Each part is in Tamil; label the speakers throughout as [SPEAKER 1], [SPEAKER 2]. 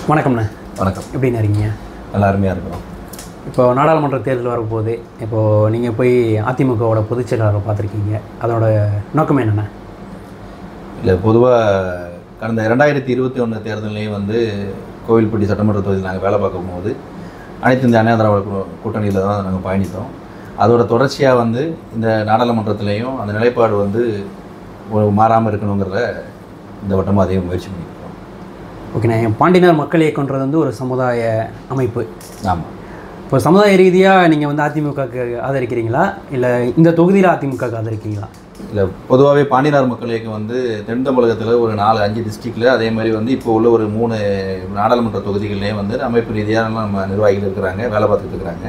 [SPEAKER 1] வணக்கம்ண்ணே
[SPEAKER 2] வணக்கம்
[SPEAKER 1] எப்படிண்ணே இருக்கீங்க
[SPEAKER 2] நல்லா அருமையாக இருக்கிறோம்
[SPEAKER 1] இப்போ நாடாளுமன்ற தேர்தல் வரப்போகுது இப்போது நீங்கள் போய் அதிமுகவோட பொதுச் செயலாளரை பார்த்துருக்கீங்க அதோட நோக்கம் என்னென்ன
[SPEAKER 2] இல்லை பொதுவாக கடந்த ரெண்டாயிரத்தி இருபத்தி ஒன்று தேர்தலையும் வந்து கோவில்பட்டி சட்டமன்ற தொகுதியில் நாங்கள் வேலை பார்க்கும் போது அனைத்து இந்த அண்ணா திராவிட கூ- கூட்டணியில் தான் நாங்கள் பயணித்தோம் அதோட தொடர்ச்சியாக வந்து இந்த நாடாளுமன்றத்திலையும் அந்த நிலைப்பாடு வந்து மாறாமல் இருக்கணுங்கிறத இந்த வட்டமாக அதையும் முயற்சி பண்ணியிருக்கோம்
[SPEAKER 1] ஓகேண்ணே பாண்டினார் மக்கள் இயக்கம்ன்றது வந்து ஒரு சமுதாய அமைப்பு
[SPEAKER 2] ஆமாம்
[SPEAKER 1] இப்போ சமுதாய ரீதியாக நீங்கள் வந்து அதிமுகக்கு ஆதரிக்கிறீங்களா இல்லை இந்த தொகுதியில் அதிமுகக்கு ஆதரிக்கிறீங்களா
[SPEAKER 2] இல்லை பொதுவாகவே பாண்டினார் மக்கள் இயக்கம் வந்து தென் தமிழகத்தில் ஒரு நாலு அஞ்சு டிஸ்ட்ரிக்டில் அதே மாதிரி வந்து இப்போ உள்ள ஒரு மூணு நாடாளுமன்ற தொகுதிகள்லேயும் வந்து அமைப்பு ரீதியாக நம்ம நிர்வாகிகள் இருக்கிறாங்க வேலை பார்த்துட்டு இருக்கிறாங்க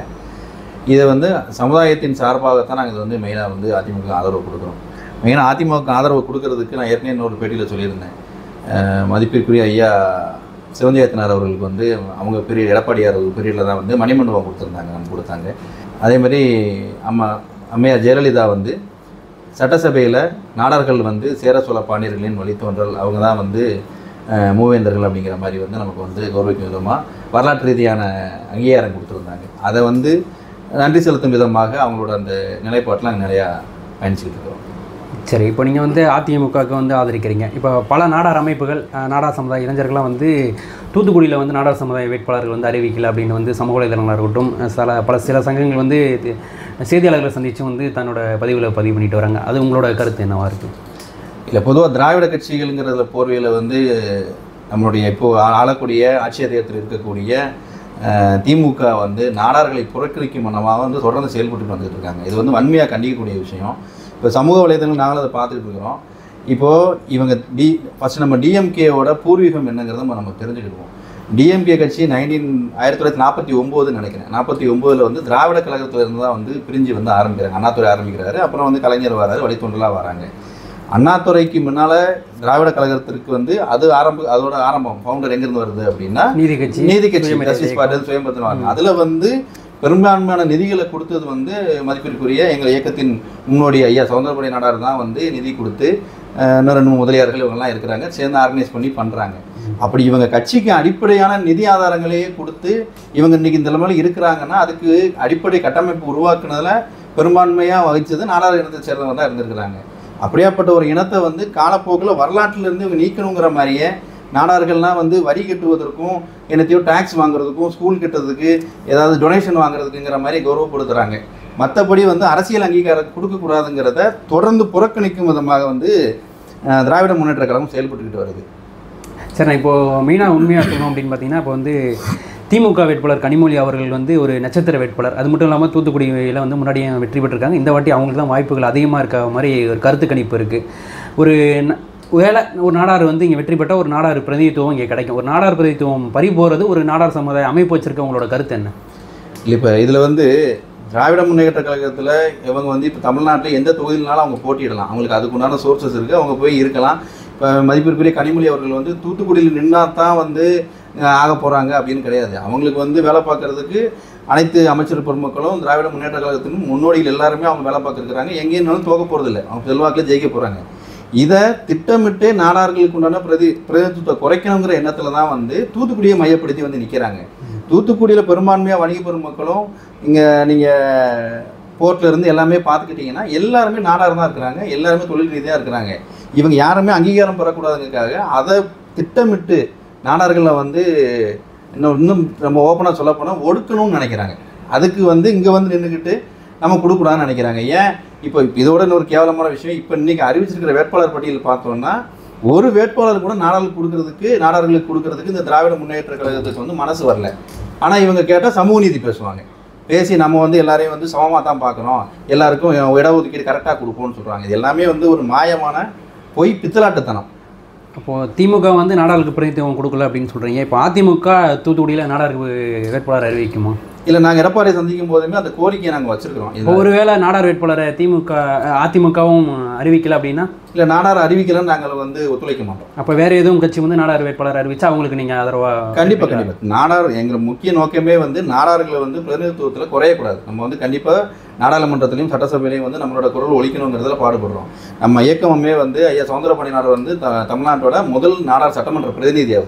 [SPEAKER 2] இதை வந்து சமுதாயத்தின் சார்பாகத்தான் நாங்கள் இதை வந்து மெயினாக வந்து அதிமுக ஆதரவு கொடுக்குறோம் மெயினாக அதிமுக ஆதரவு கொடுக்கறதுக்கு நான் ஏற்கனவே இன்னொரு பேட்டியில் சொல்லியிருந்தேன் அஹ் மதிப்பிற்குரிய ஐயா சிவஞ்சயத்தினார் அவர்களுக்கு வந்து அவங்க பெரிய எடப்பாடியார் பீரியடில் தான் வந்து மணிமண்டபம் கொடுத்துருந்தாங்க நம்ம கொடுத்தாங்க அதே மாதிரி அம்மா அம்மையார் ஜெயலலிதா வந்து சட்டசபையில் நாடார்கள் வந்து சேர சோழ பாண்டியர்களின் வழித்தோன்றல் அவங்க தான் வந்து அஹ், மூவேந்தர்கள் அப்படிங்கிற மாதிரி வந்து நமக்கு வந்து கௌரவிக்கும் விதமாக வரலாற்று ரீதியான அங்கீகாரம் கொடுத்துருந்தாங்க அதை வந்து நன்றி செலுத்தும் விதமாக அவங்களோட அந்த நிலைப்பாட்டில் நாங்கள் நிறையா பயணிச்சுக்கிட்டு இருக்கிறோம்
[SPEAKER 1] சரி இப்போ நீங்கள் வந்து அதிமுகவுக்கு வந்து ஆதரிக்கிறீங்க இப்போ பல நாடார் அமைப்புகள் அஹ், நாடார் சமுதாய இளைஞர்கள்லாம் வந்து தூத்துக்குடியில் வந்து நாடார் சமுதாய வேட்பாளர்கள் வந்து அறிவிக்கல அப்படின்னு வந்து சமூக வலைதளங்களாக இருக்கட்டும் அஹ், சில பல சில சங்கங்கள் வந்து இது- செய்தியாளர்களை சந்தித்து வந்து தன்னோட பதிவில் பதிவு பண்ணிட்டு வராங்க அது உங்களோட கருத்து என்னவா இருக்குது
[SPEAKER 2] இல்லை பொதுவாக திராவிட கட்சிகள்ங்கிறதுல போர்வையில் வந்து நம்மளுடைய இப்போ ஆ- ஆளக்கூடிய ஆட்சி அதிகாரத்தில் இருக்கக்கூடிய அஹ், திமுக வந்து நாடார்களை புறக்கணிக்கும் மனமாக வந்து தொடர்ந்து செயல்பட்டு வந்துட்டு இருக்காங்க இது வந்து வன்மையாக கண்டிக்கக்கூடிய விஷயம் இப்போ சமூக வலைதளங்கள் நாங்களும் அதை பார்த்துட்டு இருக்கிறோம் இப்போது இவங்க டி ஃபஸ்ட் நம்ம டிஎம்கேவோட பூர்வீகம் என்னங்கிறத நம்ம நம்ம தெரிஞ்சுக்கிடுவோம் டிஎம்கே கட்சி நைன்டீன் ஆயிரத்தி தொள்ளாயிரத்தி நாற்பத்தி ஒம்போதுன்னு நினைக்கிறேன் நாற்பத்தி ஒம்போதில் வந்து திராவிட கழகத்துல இருந்து தான் வந்து பிரிஞ்சு வந்து ஆரம்பிக்கிறாங்க அண்ணாதுரை ஆரம்பிக்கிறாரு அப்புறம் வந்து கலைஞர் வராரு வழித்தொண்டலாக வராங்க அண்ணாதுரைக்கு முன்னால் திராவிட கழகத்திற்கு வந்து அது ஆரம்ப அதோட ஆரம்பம் ஃபவுண்டர் எங்கேருந்து வருது அப்படின்னா
[SPEAKER 1] நீதி கட்சி
[SPEAKER 2] நீதி கட்சி
[SPEAKER 1] சுயமரியாதை
[SPEAKER 2] ஜஸ்டிஸ்
[SPEAKER 1] இயக்கம்.
[SPEAKER 2] பார்ட்டி சுயம்பத்தினாங்க அதில் வந்து பெரும்பான்மையான நிதிகளை கொடுத்தது வந்து மதிப்பிற்குரிய எங்கள் இயக்கத்தின் முன்னோடி ஐயா சவுந்தரபடி நாடார் தான் வந்து நிதி கொடுத்து அஹ், இன்னும் ரெண்டு மூணு முதலியார்கள் இவங்கெல்லாம் இருக்கிறாங்க சேர்ந்து ஆர்கனைஸ் பண்ணி பண்ணுறாங்க அப்படி இவங்க கட்சிக்கு அடிப்படையான நிதி ஆதாரங்களையே கொடுத்து இவங்க இன்னைக்கு இந்த நிலைமையில இருக்கிறாங்கன்னா அதுக்கு அடிப்படை கட்டமைப்பு உருவாக்குனதுல பெரும்பான்மையாக வகிச்சது நாடார் இனத்தை சேர்ந்தவங்க தான் இருந்திருக்கிறாங்க அப்படியாப்பட்ட ஒரு இனத்தை வந்து காலப்போக்கில் வரலாற்றிலிருந்து இவங்க நீக்கணுங்கிற மாதிரியே நாடார்கள்லாம் வந்து வரி கட்டுவதற்கும் என்னத்தையோ டேக்ஸ் வாங்குறதுக்கும் ஸ்கூல் கட்டுறதுக்கு ஏதாவது டொனேஷன் வாங்குறதுக்குங்கிற மாதிரி கௌரவப்படுத்துகிறாங்க மற்றபடி வந்து அரசியல் அங்கீகாரம் கொடுக்கக்கூடாதுங்கிறத தொடர்ந்து புறக்கணிக்கும் விதமாக வந்து அஹ், திராவிட முன்னேற்ற கழகம் செயல்பட்டுக்கிட்டு வருது
[SPEAKER 1] சரி நான் இப்போது மெயினாக உண்மையாக சொல்லணும் அப்படின்னு பார்த்தீங்கன்னா இப்போ வந்து திமுக வேட்பாளர் கனிமொழி அவர்கள் வந்து ஒரு நட்சத்திர வேட்பாளர் அது மட்டும் இல்லாமல் தூத்துக்குடியில் வந்து முன்னாடியே வெற்றி பெற்றிருக்காங்க இந்த வாட்டி அவங்களுக்கு தான் வாய்ப்புகள் அதிகமாக இருக்க மாதிரி ஒரு கருத்து கணிப்பு இருக்குது ஒரு ந- வேலை ஒரு நாடார் வந்து இங்கே வெற்றி பெற்றால் ஒரு நாடார் பிரதிநிதித்துவம் இங்கே கிடைக்கும் ஒரு நாடார் பிரதிநிதித்துவம் பறி போகிறது ஒரு நாடார் சமுதாய அமைப்பு வச்சிருக்க உங்களோட கருத்து என்ன
[SPEAKER 2] இல்லை இப்போ இதில் வந்து திராவிட முன்னேற்ற கழகத்தில் இவங்க வந்து இப்போ தமிழ்நாட்டில் எந்த தொகுதியினாலும் அவங்க போட்டியிடலாம் அவங்களுக்கு அதுக்குண்டான சோர்சஸ் இருக்குது அவங்க போய் இருக்கலாம் இப்போ மதிப்பிற்குரிய கனிமொழி அவர்கள் வந்து தூத்துக்குடியில் நின்னா தான் வந்து அஹ், ஆக போகிறாங்க அப்படின்னு கிடையாது அவங்களுக்கு வந்து வேலை பார்க்கறதுக்கு அனைத்து அமைச்சர் பெருமக்களும் திராவிட முன்னேற்ற கழகத்தின் முன்னோடிகள் எல்லாருமே அவங்க வேலை பார்த்துருக்குறாங்க எங்கேயும் தோக்க போகிறதில்ல அவங்க செல்வாக்கில் ஜெயிக்க போகிறாங்க இதை திட்டமிட்டு நாடார்களுக்கு உண்டான பிரதி பிரதிநிதித்துவத்தை குறைக்கணுங்கிற எண்ணத்தில் தான் வந்து தூத்துக்குடியை மையப்படுத்தி வந்து நிற்கிறாங்க தூத்துக்குடியில் பெரும்பான்மையாக வணிக பெருமக்களும் இங்கே நீங்கள் போர்ட்ல இருந்து எல்லாமே பார்த்துக்கிட்டிங்கன்னா எல்லாருமே நாடார் தான் இருக்கிறாங்க எல்லாருமே தொழில் ரீதியாக இருக்கிறாங்க இவங்க யாருமே அங்கீகாரம் பெறக்கூடாதுங்கிறதுக்காக அதை திட்டமிட்டு நாடார்களை வந்து இன்னும் இன்னும் நம்ம ஓப்பனாக சொல்ல போனால் ஒடுக்கணும்னு நினைக்கிறாங்க அதுக்கு வந்து இங்கே வந்து நின்றுக்கிட்டு நம்ம கொடுக்கூடாதுன்னு நினைக்கிறாங்க ஏன் இப்போ இதோட இன்னொரு கேவலமான விஷயம் இப்போ இன்னைக்கு அறிவிச்சிருக்கிற வேட்பாளர் பட்டியல் பார்த்தோம்னா ஒரு வேட்பாளர் கூட நாடாளுக்கு கொடுக்கறதுக்கு நாடார்களுக்கு கொடுக்கறதுக்கு இந்த திராவிட முன்னேற்ற கழகத்துக்கு வந்து மனசு வரல ஆனால் இவங்க கேட்டால் சமூக நீதி பேசுவாங்க பேசி நம்ம வந்து எல்லாரையும் வந்து சமமாக தான் பார்க்குறோம் எல்லாருக்கும் இடஒதுக்கீடு கரெக்டாக கொடுப்போம்னு சொல்கிறாங்க இது எல்லாமே வந்து ஒரு மாயமான பொய் பித்தலாட்டுத்தனம்
[SPEAKER 1] அப்போது திமுக வந்து நாடாருக்கு பிரதிநிதித்துவம் கொடுக்கல அப்படின்னு சொல்கிறீங்க இப்போ அதிமுக தூத்துக்குடியில் நாடாருக்கு வேட்பாளர் அறிவிக்குமா
[SPEAKER 2] இல்லை நாங்கள் எடப்பாடியை சந்திக்கும் போதுமே அந்த கோரிக்கையை நாங்கள் வச்சுருக்கிறோம்
[SPEAKER 1] இப்போ ஒருவேளை நாடார் வேட்பாளரை திமுக அதிமுகவும் அறிவிக்கல அப்படின்னா
[SPEAKER 2] இல்லை நாடார் அறிவிக்கலன்னு நாங்கள் வந்து ஒத்துழைக்க மாட்டோம்
[SPEAKER 1] அப்போ வேற எதுவும் கட்சி வந்து நாடார் வேட்பாளர் அறிவிச்சா அவங்களுக்கு நீங்கள் ஆதரவாக
[SPEAKER 2] கண்டிப்பாக கண்டிப்பாக நாடார் எங்கள் முக்கிய நோக்கமே வந்து நாடார்களை வந்து பிரதிநிதித்துவத்தில் குறையக்கூடாது நம்ம வந்து கண்டிப்பாக நாடாளுமன்றத்திலையும் சட்டசபையிலையும் வந்து நம்மளோட குரல் ஒழிக்கணுங்கிறதுல பாடுபடுறோம் நம்ம இயக்கமே வந்து ஐயா சவுந்தரபாண்டியனார் வந்து த தமிழ்நாட்டோட முதல் நாடார் சட்டமன்ற பிரதிநிதி அவர்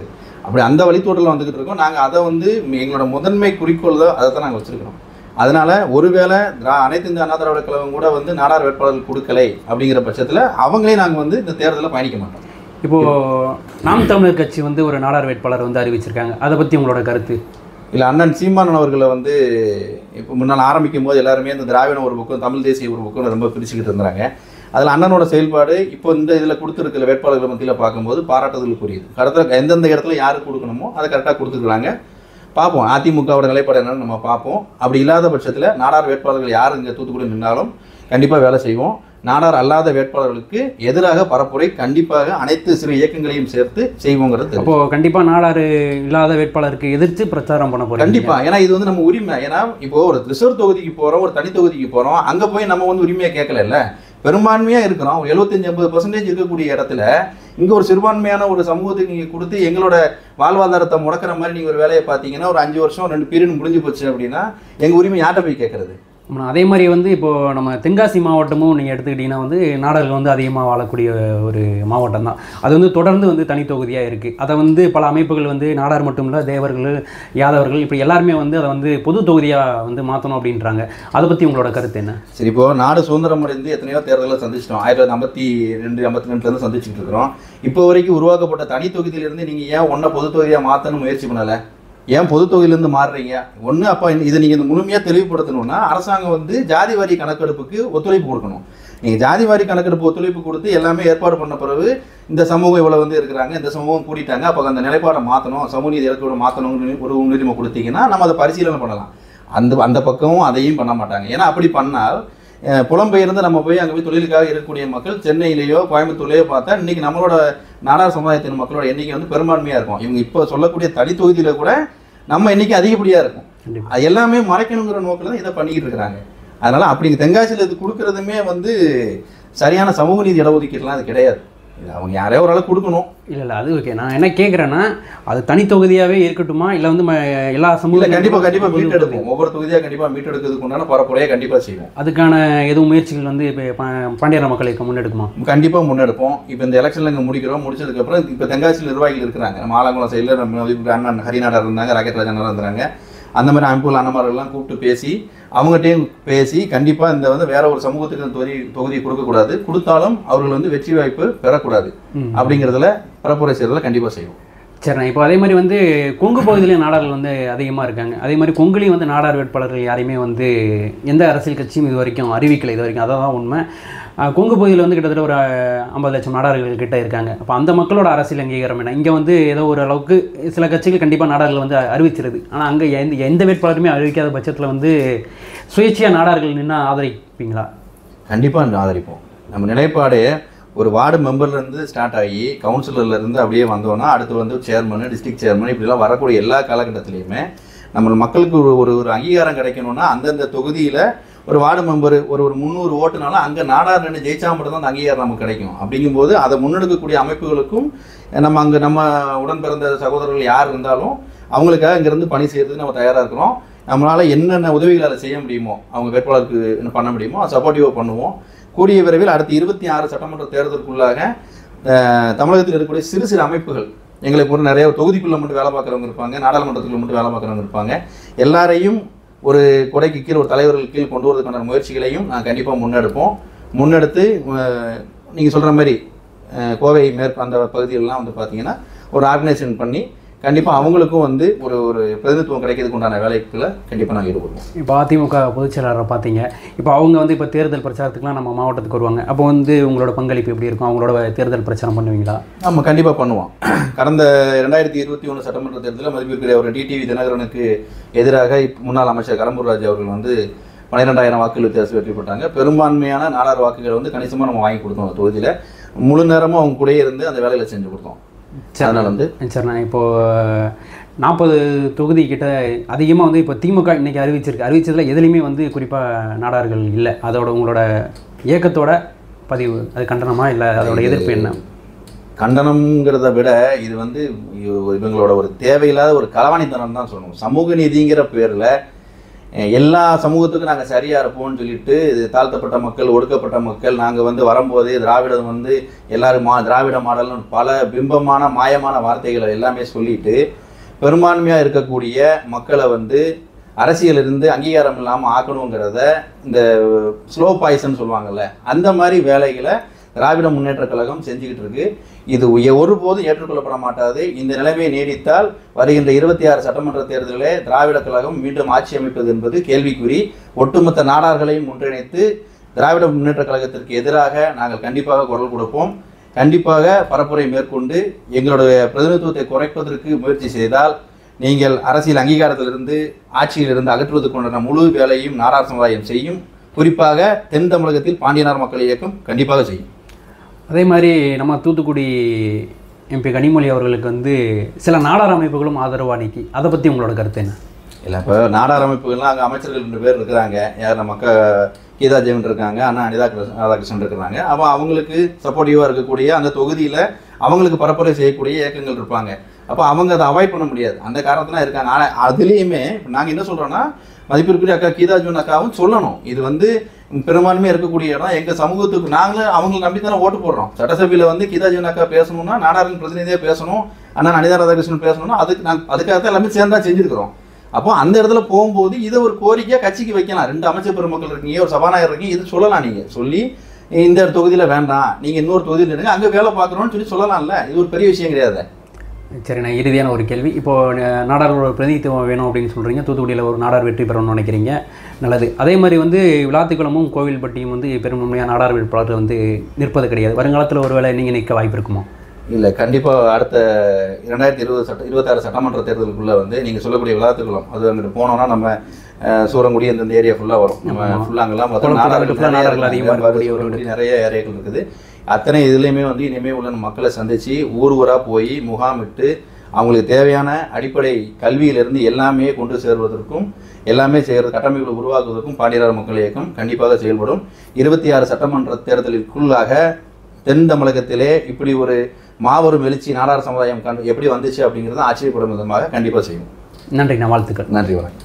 [SPEAKER 2] அப்படி அந்த வழித்தோட்டத்தில் வந்துக்கிட்டு இருக்கோம் நாங்கள் அதை வந்து எங்களோட முதன்மை குறிக்கோள் தான் அதை தான் நாங்கள் வச்சுருக்கிறோம் அதனால ஒருவேளை திரா அனைத்து இந்த அண்ணா திராவிட கழகம் கூட வந்து நாடார் வேட்பாளர்கள் கொடுக்கலை அப்படிங்கிற பட்சத்தில் அவங்களே நாங்கள் வந்து இந்த தேர்தலில் பயணிக்க மாட்டோம்
[SPEAKER 1] இப்போ நாம் தமிழர் கட்சி வந்து ஒரு நாடார் வேட்பாளர் வந்து அறிவிச்சிருக்காங்க அதை பற்றி உங்களோட கருத்து
[SPEAKER 2] இல்லை அண்ணன் சீமானன் அவர்களை வந்து இப்போ முன்னால் ஆரம்பிக்கும் போது எல்லாருமே இந்த திராவிடம் ஒரு பக்கம் தமிழ் தேசிய ஒரு பக்கம் ரொம்ப பிரிச்சுக்கிட்டு இருந்தாங்க அதில் அண்ணனோட செயல்பாடு இப்போ இந்த இதில் கொடுத்துருக்கிற வேட்பாளர்கள் மத்தியில் பார்க்கும்போது பாராட்டுதலுக்குரியது கடத்த எந்தெந்த இடத்துல யாருக்கு கொடுக்கணுமோ அதை கரெக்டாக கொடுத்துருக்குறாங்க பார்ப்போம் அதிமுகவோட நிலைப்பாடு என்னன்னு நம்ம பார்ப்போம் அப்படி இல்லாத பட்சத்தில் நாடார் வேட்பாளர்கள் யார் இங்கே தூத்துக்குடி நின்றாலும் கண்டிப்பாக வேலை செய்வோம் நாடார் அல்லாத வேட்பாளர்களுக்கு எதிராக பரப்புரை கண்டிப்பாக அனைத்து சிறு இயக்கங்களையும் சேர்த்து செய்வோங்கிறது தெரியும்.
[SPEAKER 1] அப்போ கண்டிப்பா நாடாரு இல்லாத வேட்பாளருக்கு எதிர்த்து பிரச்சாரம் பண்ண போறீங்க
[SPEAKER 2] கண்டிப்பா ஏன்னா இது வந்து நம்ம உரிமை ஏன்னா இப்போ ஒரு ரிசர்வ் தொகுதிக்கு போறோம் ஒரு தனி தொகுதிக்கு போறோம் அங்க போய் நம்ம வந்து உரிமையை கேட்கல பெரும்பான்மையா இருக்கிறோம் ஒரு எழுபத்தஞ்சு ஐம்பது பர்சன்டேஜ் இருக்கக்கூடிய இடத்துல இங்க ஒரு சிறுபான்மையான ஒரு சமூகத்துக்கு நீங்க கொடுத்து எங்களோட வாழ்வாதாரத்தை முடக்கிற மாதிரி நீங்க ஒரு வேலையை பார்த்தீங்கன்னா ஒரு அஞ்சு வருஷம் ரெண்டு பீரியட் முடிஞ்சு போச்சு அப்படின்னா எங்க உரிமை யார்கிட்ட போய் கேட்கறது
[SPEAKER 1] ஆமா, அதே மாதிரி வந்து இப்போ நம்ம தென்காசி மாவட்டமும் நீங்கள் எடுத்துக்கிட்டிங்கன்னா வந்து நாடர்கள் வந்து அதிகமாக வாழக்கூடிய ஒரு மாவட்டம் தான் அது வந்து தொடர்ந்து வந்து தனி தொகுதியாக இருக்குது அதை வந்து பல அமைப்புகள் வந்து நாடார் மட்டும் இல்லை தேவர்கள் யாதவர்கள் இப்படி எல்லாருமே வந்து அதை வந்து பொது தொகுதியாக வந்து மாற்றணும் அப்படின்றாங்க அதை பற்றி உங்களோட கருத்து என்ன
[SPEAKER 2] சரி இப்போ நாடு சுதந்திரம் அடைந்து எத்தனையோ தேர்தலை சந்திச்சிட்டோம் ஆயிரத்தி தொள்ளாயிரத்தி ஐம்பத்தி ரெண்டு ஐம்பத்தி ரெண்டுலேருந்து சந்திச்சுட்டு இருக்கிறோம் இப்போ வரைக்கும் உருவாக்கப்பட்ட தனி தொகுதியிலிருந்து நீங்கள் ஏன் ஒன்றை பொது தொகுதியாக மாற்றணும் முயற்சி பண்ணலை ஏன் பொது தொகுதியிலேருந்து மாறுறீங்க ஒன்று அப்போ இதை நீங்கள் இந்த முழுமையாக தெளிவுபடுத்தணும்னா அரசாங்கம் வந்து ஜாதி வாரி கணக்கெடுப்புக்கு ஒத்துழைப்பு கொடுக்கணும் நீங்கள் ஜாதி வாரி கணக்கெடுப்பு ஒத்துழைப்பு கொடுத்து எல்லாமே ஏற்பாடு பண்ண பிறகு இந்த சமூகம் இவ்வளோ வந்து இருக்கிறாங்க இந்த சமூகம் கூட்டிட்டாங்க அப்போ அந்த நிலைப்பாடை மாற்றணும் சமூக நீதி இலக்கோட மாற்றணும்னு ஒரு முன்னுரிமை கொடுத்தீங்கன்னா நம்ம அதை பரிசீலனை பண்ணலாம் அந்த அந்த பக்கமும் அதையும் பண்ண மாட்டாங்க ஏன்னா அப்படி பண்ணால் அஹ், புலம்பெயர்ந்து நம்ம போய் அங்கே போய் தொழிலுக்காக இருக்கக்கூடிய மக்கள் சென்னையிலேயோ கோயம்புத்தூர்லேயோ பார்த்தா இன்னைக்கு நம்மளோட நாடார் சமுதாயத்தின் மக்களோட எண்ணிக்கை வந்து பெரும்பான்மையாக இருக்கும் இவங்க இப்போ சொல்லக்கூடிய தனி தொகுதியில் கூட நம்ம எண்ணிக்கை அதிகப்படியாக இருக்கும்
[SPEAKER 1] கண்டிப்பா.
[SPEAKER 2] அது எல்லாமே மறைக்கணுங்கிற நோக்கில் தான் இதை பண்ணிக்கிட்டு இருக்கிறாங்க அதனால அப்படி தென்காசியில் இது கொடுக்கறதுமே வந்து சரியான சமூக நீதி இடஒதுக்கீடுலாம் அது கிடையாது இது அவங்க யாரையோ ஒரு அளவுக்கு கொடுக்கணும்
[SPEAKER 1] இல்லை இல்லை அது ஓகே நான் என்ன கேட்குறேன்னா அது தனி தொகுதியாகவே இருக்கட்டுமா இல்லை வந்து ம- எல்லா
[SPEAKER 2] இல்லை
[SPEAKER 1] சமூக
[SPEAKER 2] கண்டிப்பாக கண்டிப்பாக மீட்டெடுப்போம் ஒவ்வொரு தொகுதியாக கண்டிப்பாக மீட்டெடுக்கிறதுக்கு உண்டான பரப்புரையை கண்டிப்பாக செய்வோம்
[SPEAKER 1] அதுக்கான எதுவும் முயற்சிகள் வந்து இப்போ பா- பாண்டியர் மக்கள் இயக்கம் முன்னெடுக்குமா
[SPEAKER 2] கண்டிப்பாக முன்னெடுப்போம் இப்போ இந்த எலெக்ஷனில் இங்கே முடிக்கிறோம் முடிச்சதுக்கப்புறம் இப்போ தென்காசி நிர்வாகிகள் இருக்கிறாங்க நம்ம ஆலங்குளம் சைடில் நம்ம மதிப்புக்கு அண்ணன் ஹரிநாடர் இருந்தாங்க ராக்கெட் ராஜன் இருந்தாங்க அந்த மாதிரி அமைப்புகள் அண்ணமாரெல்லாம் கூப்பிட்டு பேசி அவங்ககிட்டயும் பேசி கண்டிப்பாக இந்த வந்து வேற ஒரு சமூகத்துக்கு இந்த தொகுதி தொகுதியை கொடுக்கக்கூடாது கொடுத்தாலும் அவர்கள் வந்து வெற்றி வாய்ப்பு பெறக்கூடாது
[SPEAKER 1] ம்.
[SPEAKER 2] அப்படிங்கிறதுல பரப்புரை செய்கிறதுல கண்டிப்பாக செய்வோம்
[SPEAKER 1] சரிண்ணா இப்போ அதே மாதிரி வந்து கொங்கு பகுதியிலே நாடார்கள் வந்து அதிகமாக இருக்காங்க அதே மாதிரி கொங்குலேயும் வந்து நாடார் வேட்பாளர்கள் யாரையுமே வந்து எந்த அரசியல் கட்சியும் இது வரைக்கும் அறிவிக்கலை இது வரைக்கும் அதான் உண்மை அஹ் கொங்கு பகுதியில் வந்து கிட்டத்தட்ட ஒரு ஐம்பது லட்சம் நாடார்கள் கிட்ட இருக்காங்க அப்போ அந்த மக்களோட அரசியல் அங்கீகாரம் என்ன இங்கே வந்து ஏதோ ஒரு அளவுக்கு சில கட்சிகள் கண்டிப்பாக நாடார்கள் வந்து அறிவிச்சிருது ஆனால் அங்கே எந்த எந்த வேட்பாளருமே அறிவிக்காத பட்சத்தில் வந்து சுயேட்சையாக நாடார்கள் நின்று ஆதரிப்பீங்களா
[SPEAKER 2] கண்டிப்பாக ஆதரிப்போம் நம்ம நிலைப்பாடு ஒரு வார்டு மெம்பர்லேருந்து ஸ்டார்ட் ஆகி கவுன்சிலர்ல இருந்து அப்படியே வந்தோம்னா அடுத்து வந்து சேர்மன் டிஸ்ட்ரிக்ட் சேர்மன் இப்படிலாம் வரக்கூடிய எல்லா காலகட்டத்திலையுமே நம்ம மக்களுக்கு ஒரு ஒரு ஒரு அங்கீகாரம் கிடைக்கணும்னா அந்தந்த தொகுதியில் ஒரு வார்டு மெம்பர் ஒரு ஒரு முந்நூறு ஓட்டுனாலும் அங்கே நாடார் நின்று ஜெயிச்சா மட்டும் தான் அந்த அங்கீகாரம் நமக்கு கிடைக்கும் அப்படிங்கும்போது அதை முன்னெடுக்கக்கூடிய அமைப்புகளுக்கும் நம்ம அங்கே நம்ம உடன் பிறந்த சகோதரர்கள் யார் இருந்தாலும் அவங்களுக்காக இங்கேருந்து பணி செய்யறதுக்கு நம்ம தயாராக இருக்கிறோம் நம்மளால் என்னென்ன உதவிகள் அதை செய்ய முடியுமோ அவங்க வேட்பாளருக்கு என்ன பண்ண முடியுமோ அதை சப்போர்ட்டிவாக பண்ணுவோம் கூடிய விரைவில் அடுத்த இருபத்தி ஆறு சட்டமன்ற தேர்தலுக்குள்ளாக அஹ், தமிழகத்தில் இருக்கக்கூடிய சிறு சிறு அமைப்புகள் எங்களை போன்ற நிறைய தொகுதிக்குள்ளே மட்டும் வேலை பார்க்குறவங்க இருப்பாங்க நாடாளுமன்றத்துக்குள்ள மட்டும் வேலை பார்க்குறவங்க இருப்பாங்க எல்லாரையும் ஒரு கொடைக்கு கீழ் ஒரு தலைவர்கள் கீழ் கொண்டு வரதுக்கான முயற்சிகளையும் நான் கண்டிப்பாக முன்னெடுப்போம் முன்னெடுத்து நீங்கள் சொல்கிற மாதிரி அஹ், கோவை மேற்கு அந்த பகுதிகளெலாம் வந்து பார்த்தீங்கன்னா ஒரு ஆர்கனைசேஷன் பண்ணி கண்டிப்பாக அவங்களுக்கும் வந்து ஒரு ஒரு பிரதிநிதித்துவம் கிடைக்கிறதுக்கு உண்டான வேலைக்குள்ள கண்டிப்பாக நாங்கள் ஈடுபடுவோம்
[SPEAKER 1] இப்போ அதிமுக பொதுச் செயலாளரை பார்த்தீங்க இப்போ அவங்க வந்து இப்போ தேர்தல் பிரச்சாரத்துக்குலாம் நம்ம மாவட்டத்துக்கு வருவாங்க அப்போ வந்து உங்களோட பங்களிப்பு எப்படி இருக்கும் அவங்களோட தேர்தல் பிரச்சாரம் பண்ணுவீங்களா
[SPEAKER 2] ஆமாம் கண்டிப்பாக பண்ணுவோம் கடந்த ரெண்டாயிரத்தி இருபத்தி ஒன்று சட்டமன்ற தேர்தலில் மதிப்பிற்குரிய ஒரு டிடிவி தினகரனுக்கு எதிராக இப்ப முன்னாள் அமைச்சர் கடம்பூர் ராஜு அவர்கள் வந்து பன்னிரெண்டாயிரம் வாக்குகள் வித்தியாசம் வெற்றி பெற்றாங்க பெரும்பான்மையான நாடார் வாக்குகளை வந்து கணிசமாக நம்ம வாங்கி கொடுத்தோம் அந்த தொகுதியில் முழு நேரமும் அவங்க கூடயே இருந்து அந்த வேலைகளை செஞ்சு கொடுத்தோம் அதனால் வந்து
[SPEAKER 1] சரிண்ணா இப்போது நாற்பது தொகுதி கிட்ட அதிகமாக வந்து இப்போ திமுக இன்னைக்கு அறிவிச்சிருக்கு அறிவிச்சதில் எதுலேயுமே வந்து குறிப்பாக நாடார்கள் இல்லை அதோட உங்களோட இயக்கத்தோட பதிவு அது கண்டனமா இல்லை அதோட எதிர்ப்பு என்ன
[SPEAKER 2] கண்டனம்ங்கிறத விட இது வந்து இவ- இவங்களோட ஒரு தேவையில்லாத ஒரு களவாணித்தனம் தான் சொல்லணும் சமூக நீதிங்கிற பேரில் அஹ் எல்லா சமூகத்துக்கும் நாங்கள் சரியாக இருப்போம்னு சொல்லிட்டு இது தாழ்த்தப்பட்ட மக்கள் ஒடுக்கப்பட்ட மக்கள் நாங்கள் வந்து வரும்போதே திராவிடம் வந்து எல்லாரும் மா திராவிட மாடல்னு பல பிம்பமான மாயமான வார்த்தைகளை எல்லாமே சொல்லிட்டு பெரும்பான்மையாக இருக்கக்கூடிய மக்களை வந்து அரசியலிருந்து அங்கீகாரம் இல்லாமல் ஆக்கணுங்கிறத இந்த ஸ்லோ பாய்சன் சொல்லுவாங்கல்ல அந்த மாதிரி வேலைகளை திராவிட முன்னேற்ற கழகம் செஞ்சுக்கிட்டு இருக்கு இது உய- ஒருபோதும் ஏற்றுக்கொள்ளப்பட மாட்டாது இந்த நிலைமை நீடித்தால் வருகின்ற இருபத்தி ஆறு சட்டமன்ற தேர்தலிலே திராவிட கழகம் மீண்டும் ஆட்சி அமைப்பது என்பது கேள்விக்குறி ஒட்டுமொத்த நாடார்களையும் ஒன்றிணைத்து திராவிட முன்னேற்ற கழகத்திற்கு எதிராக நாங்கள் கண்டிப்பாக குரல் கொடுப்போம் கண்டிப்பாக பரப்புரை மேற்கொண்டு எங்களுடைய பிரதிநிதித்துவத்தை குறைப்பதற்கு முயற்சி செய்தால் நீங்கள் அரசியல் அங்கீகாரத்திலிருந்து ஆட்சியிலிருந்து அகற்றுவதற்குண்டான முழு வேலையும் நாடார் சமுதாயம் செய்யும் குறிப்பாக தென் தமிழகத்தில் பாண்டியனார் மக்கள் இயக்கம் கண்டிப்பாக செய்யும்
[SPEAKER 1] அதே மாதிரி நம்ம தூத்துக்குடி எம்பி கனிமொழி அவர்களுக்கு வந்து சில நாடார் அமைப்புகளும் ஆதரவு அன்னைக்கு அதை பற்றி உங்களோட கருத்து என்ன
[SPEAKER 2] இல்லை இப்போ நாடார் அமைப்புகள்லாம் அங்கே அமைச்சர்கள் ரெண்டு பேர் இருக்கிறாங்க யார் நம்ம க கீதா ஜெயன் இருக்காங்க அண்ணா அனிதா கிருஷ்ண- ராதாகிருஷ்ணன் இருக்கிறாங்க அப்போ அவங்களுக்கு சப்போர்ட்டிவாக இருக்கக்கூடிய அந்த தொகுதியில் அவங்களுக்கு பரப்புரை செய்யக்கூடிய இயக்கங்கள் இருப்பாங்க அப்போ அவங்க அதை அவாய்ட் பண்ண முடியாது அந்த காரணத்தில் இருக்காங்க ஆனால் அதுலேயுமே நாங்கள் என்ன சொல்கிறோன்னா மதிப்பிற்குரிய அக்கா கீதா ஜூன் அக்காவும் சொல்லணும் இது வந்து பெரும்பான்மையாக இருக்கக்கூடிய இடம் எங்கள் சமூகத்துக்கு நாங்களும் அவங்களை நம்பி தானே ஓட்டு போடுறோம் சட்டசபையில் வந்து கீதா ஜீவன் அக்கா பேசணும்னா நாடாரின் பிரதிநிதியாக பேசணும் அண்ணா அனிதா ராதாகிருஷ்ணன் பேசணும்னா அதுக்கு நாங்கள் அதுக்காக தான் எல்லாமே சேர்ந்து தான் செஞ்சுருக்கிறோம் அப்போ அந்த இடத்துல போகும்போது இதை ஒரு கோரிக்கையாக கட்சிக்கு வைக்கலாம் ரெண்டு அமைச்சர் பெருமக்கள் இருக்கீங்க ஒரு சபாநாயகர் இருக்கீங்க இது சொல்லலாம் நீங்கள் சொல்லி இந்த தொகுதியில் வேண்டாம் நீங்கள் இன்னொரு தொகுதியில் இருங்க அங்கே வேலை பார்க்குறோன்னு சொல்லி சொல்லலாம்ல இது ஒரு பெரிய விஷயம் கிடையாது
[SPEAKER 1] சரி நான் இறுதியான ஒரு கேள்வி இப்போது நாடாரோட பிரதிநிதித்துவம் வேணும் அப்படின்னு சொல்கிறீங்க தூத்துக்குடியில் ஒரு நாடார் வெற்றி பெறணும்னு நினைக்கிறீங்க நல்லது அதே மாதிரி வந்து விளாத்திக்குளமும் கோவில்பட்டியும் வந்து பெரும்பான்மையாக நாடார் வேட்பாளர் வந்து நிற்பது கிடையாது வருங்காலத்தில் ஒருவேளை நீங்கள் நிற்க வாய்ப்பு இருக்குமோ
[SPEAKER 2] இல்லை கண்டிப்பாக அடுத்த இரண்டாயிரத்தி இருபது சட்ட இருபத்தாறு சட்டமன்ற தேர்தலுக்குள்ளே வந்து நீங்கள் சொல்லக்கூடிய விளாத்துக்குளம் அது அங்கிட்டு போனோம்னா நம்ம அஹ், சூரங்குடி அந்த இந்த ஏரியா ஃபுல்லாக வரும் நம்ம
[SPEAKER 1] ஆமா.
[SPEAKER 2] ஃபுல்லாக அங்கெல்லாம் பார்த்தா
[SPEAKER 1] குளத்தூர்
[SPEAKER 2] நாடார்கள்
[SPEAKER 1] full ஆ
[SPEAKER 2] நிறைய
[SPEAKER 1] நாடார்கள் அதிகமா
[SPEAKER 2] இருக்காங்க.
[SPEAKER 1] இருக்கக்கூடிய ஒரு
[SPEAKER 2] சூரங்குடி நிறைய ஏரியாக்கள் இருக்குது அத்தனை இதுலேயுமே வந்து இனிமேல் உள்ள மக்களை சந்தித்து ஊர் ஊராக போய் முகாமிட்டு அவங்களுக்கு தேவையான அடிப்படை கல்வியிலிருந்து எல்லாமே கொண்டு சேர்வதற்கும் எல்லாமே செய்கிறது கட்டமைப்புகளை உருவாக்குவதற்கும் பாண்டியரார் மக்கள் இயக்கம் கண்டிப்பாக செயல்படும் இருபத்தி ஆறு சட்டமன்ற தேர்தலுக்குள்ளாக தென் தமிழகத்திலே இப்படி ஒரு மாபெரும் எழுச்சி நாடார் சமுதாயம் கண்டு எப்படி வந்துச்சு அப்படிங்கிறத ஆச்சரியப்படும் விதமாக கண்டிப்பாக செய்யும்
[SPEAKER 1] நன்றி நான் வாழ்த்துக்கள்
[SPEAKER 2] நன்றி வணக்கம்